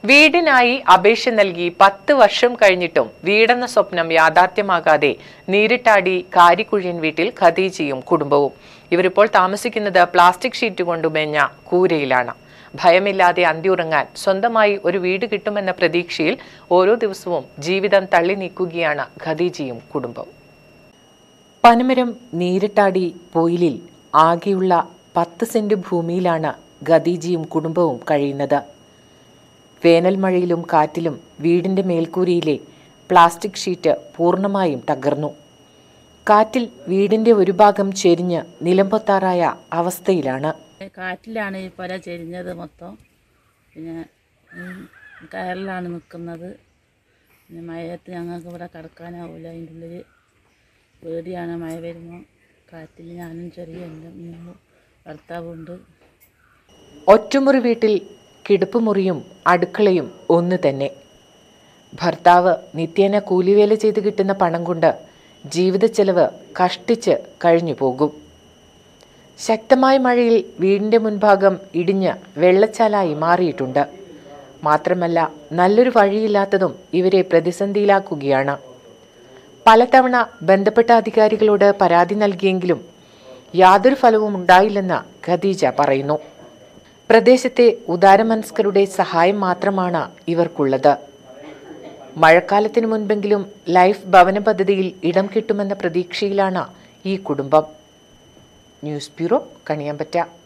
വീടിനായി അപേക്ഷ നൽകി പത്ത് വർഷം കഴിഞ്ഞിട്ടും വീടെന്ന സ്വപ്നം യാഥാർത്ഥ്യമാകാതെ നീരിട്ടാടി കാരിക്കുഴിയൻ വീട്ടിൽ ഖദീജയും കുടുംബവും ഇവരിപ്പോൾ താമസിക്കുന്നത് പ്ലാസ്റ്റിക് ഷീറ്റ് കൊണ്ട് മേഞ്ഞ കൂരയിലാണ് ഭയമില്ലാതെ അന്തിയുറങ്ങാൻ സ്വന്തമായി ഒരു വീട് കിട്ടുമെന്ന പ്രതീക്ഷയിൽ ഓരോ ദിവസവും ജീവിതം തള്ളി നീക്കുകയാണ് ഖദീജയും കുടുംബവും പനമരം നീരിട്ടാടി പൊയിലിൽ ആകെയുള്ള പത്ത് സെന്റ് ഭൂമിയിലാണ് ഖദീജയും കുടുംബവും കഴിയുന്നത് വേനൽ മഴയിലും കാറ്റിലും വീടിന്റെ മേൽക്കൂരയിലെ പ്ലാസ്റ്റിക് ഷീറ്റ് പൂർണ്ണമായും തകർന്നു കാറ്റിൽ വീടിന്റെ ഒരു ഭാഗം ചെരിഞ്ഞ് നിലംപൊത്താറായ അവസ്ഥയിലാണ് കാറ്റിലാണ് ഈ പുര ചെരിഞ്ഞത് മൊത്തം പിന്നെ ഉം, കയറിലാണ് നിൽക്കുന്നത് പിന്നെ മഴയത്ത് ഞങ്ങൾക്ക് ഇവിടെ കിടക്കാനാവില്ല അതിൻ്റെ ഉള്ളിൽ പേടിയാണ് മഴ വരുമ്പോൾ കാറ്റിൽ ഞാനും ചെറിയ എൻ്റെ മൂന്ന് ഭർത്താവുണ്ട് ഒറ്റമുറി വീട്ടിൽ കിടപ്പുമുറിയും അടുക്കളയും ഒന്ന് തന്നെ ഭർത്താവ് നിത്യേന കൂലിവേല ചെയ്ത് കിട്ടുന്ന പണം കൊണ്ട് ജീവിത ചെലവ് കഷ്ടിച്ച് കഴിഞ്ഞു പോകും ശക്തമായ മഴയിൽ വീടിന്റെ മുൻഭാഗം ഇടിഞ്ഞ് വെള്ളച്ചാലായി മാറിയിട്ടുണ്ട് മാത്രമല്ല നല്ലൊരു വഴിയില്ലാത്തതും ഇവരെ പ്രതിസന്ധിയിലാക്കുകയാണ് പലതവണ ബന്ധപ്പെട്ട അധികാരികളോട് പരാതി നൽകിയെങ്കിലും യാതൊരു ഫലവും ഉണ്ടായില്ലെന്ന് ഖദീജ പറയുന്നു പ്രദേശത്തെ ഉദാരമനസ്കരുടെ സഹായം മാത്രമാണ് ഇവർക്കുള്ളത് മഴക്കാലത്തിന് മുൻപെങ്കിലും ലൈഫ് ഭവന പദ്ധതിയിൽ ഇടം കിട്ടുമെന്ന പ്രതീക്ഷയിലാണ് ഈ കുടുംബം ന്യൂസ് ബ്യൂറോ കണിയാമ്പറ്റ